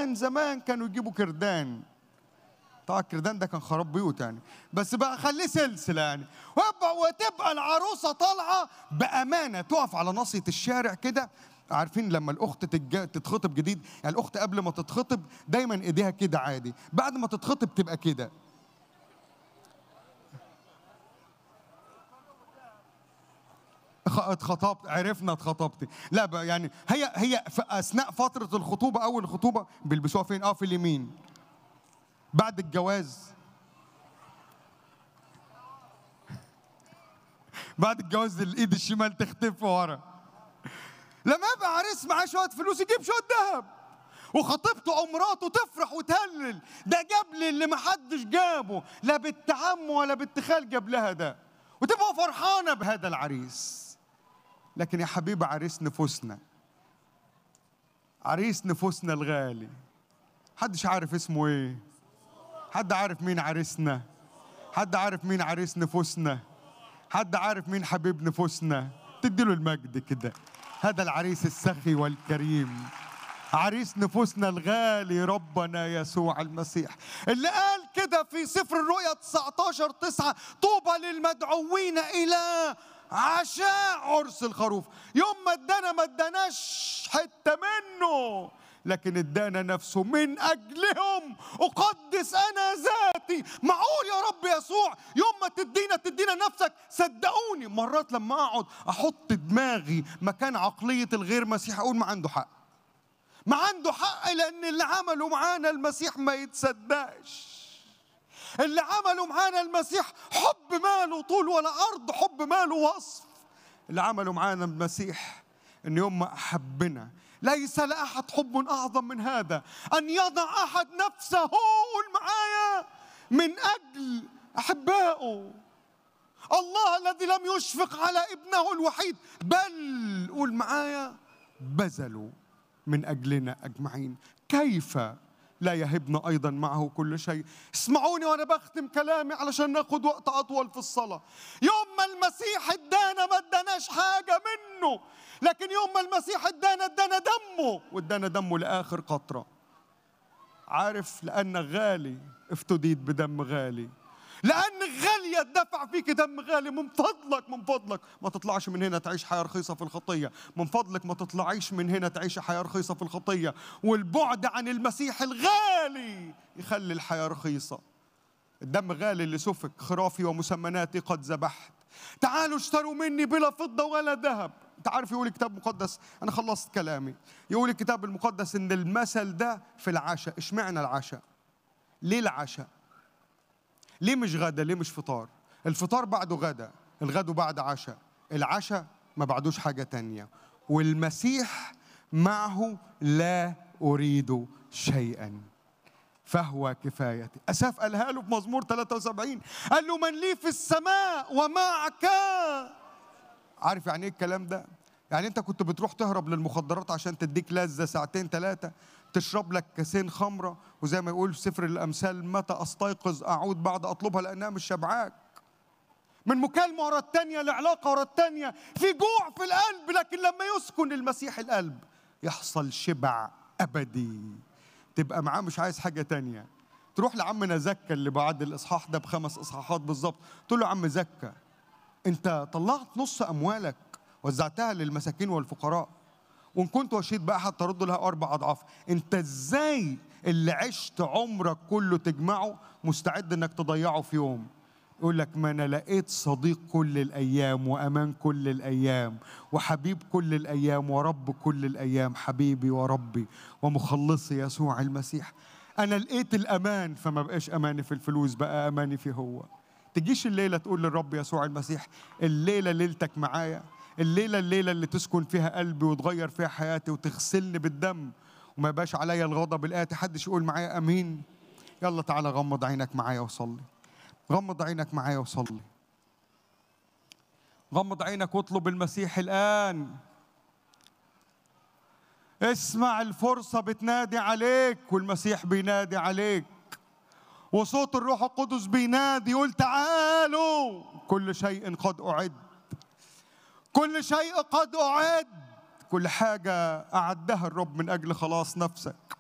زمان زمان كانوا يجيبوا كردان طبعا الكردان ده كان خراب بيوت يعني بس بقى خليه سلسله يعني ويبقى وتبقى العروسه طالعه بامانه تقف على ناصيه الشارع كده عارفين لما الاخت تتج... تتخطب جديد يعني الاخت قبل ما تتخطب دايما ايديها كده عادي بعد ما تتخطب تبقى كده خ- اتخطبت عرفنا اتخطبتي لا بقى يعني هي هي في اثناء فتره الخطوبه اول الخطوبه بيلبسوها فين اه في اليمين بعد الجواز بعد الجواز الايد الشمال تختفي ورا لما يبقى عريس معاه شويه فلوس يجيب شويه ذهب وخطيبته او مراته تفرح وتهلل ده جاب لي اللي محدش جابه لا بنت عم ولا بنت خال جاب لها ده وتبقى فرحانه بهذا العريس لكن يا حبيبي عريس نفوسنا عريس نفوسنا الغالي حدش عارف اسمه ايه حد عارف مين عريسنا حد عارف مين عريس نفوسنا حد عارف مين حبيب نفوسنا تديله المجد كده هذا العريس السخي والكريم عريس نفوسنا الغالي ربنا يسوع المسيح اللي قال كده في سفر الرؤيا 19 9 طوبى للمدعوين الى عشاء عرس الخروف يوم ما ادانا ما اداناش حته منه لكن ادانا نفسه من اجلهم اقدس انا ذاتي معقول يا رب يسوع يوم ما تدينا تدينا نفسك صدقوني مرات لما اقعد احط دماغي مكان عقليه الغير مسيح اقول ما عنده حق ما عنده حق لان اللي عمله معانا المسيح ما يتصدقش اللي عمله معانا المسيح حب ماله طول ولا عرض حب ماله وصف اللي عمله معانا المسيح ان يوم ما احبنا ليس لاحد حب اعظم من هذا ان يضع احد نفسه قول معايا من اجل احبائه الله الذي لم يشفق على ابنه الوحيد بل قول معايا بذلوا من اجلنا اجمعين كيف لا يهبنا ايضا معه كل شيء اسمعوني وانا بختم كلامي علشان ناخد وقت اطول في الصلاه يوم ما المسيح ادانا ما اداناش حاجه منه لكن يوم ما المسيح ادانا ادانا دمه وادانا دمه لاخر قطره عارف لانك غالي افتديت بدم غالي لأن غالية دفع فيك دم غالي من فضلك من فضلك ما تطلعش من هنا تعيش حياة رخيصة في الخطية من فضلك ما تطلعيش من هنا تعيش حياة رخيصة في الخطية والبعد عن المسيح الغالي يخلي الحياة رخيصة الدم غالي اللي سفك خرافي ومسمناتي قد ذبحت تعالوا اشتروا مني بلا فضة ولا ذهب انت عارف يقول الكتاب المقدس انا خلصت كلامي يقول الكتاب المقدس ان المثل ده في العشاء اشمعنى العشاء ليه العشاء ليه مش غدا ليه مش فطار الفطار بعده غدا الغدا بعد عشاء العشاء ما بعدوش حاجة تانية والمسيح معه لا أريد شيئا فهو كفايتي أساف قالها له في مزمور 73 قال له من لي في السماء ومعك عارف يعني ايه الكلام ده يعني انت كنت بتروح تهرب للمخدرات عشان تديك لذة ساعتين ثلاثة تشرب لك كاسين خمرة وزي ما يقول في سفر الأمثال متى أستيقظ أعود بعد أطلبها لأنها مش شبعاك من مكالمة ورا التانية لعلاقة ورا التانية في جوع في القلب لكن لما يسكن المسيح القلب يحصل شبع أبدي تبقى معاه مش عايز حاجة تانية تروح لعمنا زكا اللي بعد الإصحاح ده بخمس إصحاحات بالظبط تقول له عم زكا أنت طلعت نص أموالك وزعتها للمساكين والفقراء وان كنت وشيت باحد ترد لها اربع اضعاف انت ازاي اللي عشت عمرك كله تجمعه مستعد انك تضيعه في يوم يقول لك ما انا لقيت صديق كل الايام وامان كل الايام وحبيب كل الايام ورب كل الايام حبيبي وربي ومخلصي يسوع المسيح انا لقيت الامان فما بقاش اماني في الفلوس بقى اماني في هو تجيش الليله تقول للرب يسوع المسيح الليله ليلتك معايا الليله الليله اللي تسكن فيها قلبي وتغير فيها حياتي وتغسلني بالدم وما يبقاش عليا الغضب الآتي حدش يقول معايا امين يلا تعالى غمض عينك معايا وصلي غمض عينك معايا وصلي غمض عينك واطلب المسيح الآن اسمع الفرصة بتنادي عليك والمسيح بينادي عليك وصوت الروح القدس بينادي يقول تعالوا كل شيء قد أعد كل شيء قد أعد كل حاجة أعدها الرب من أجل خلاص نفسك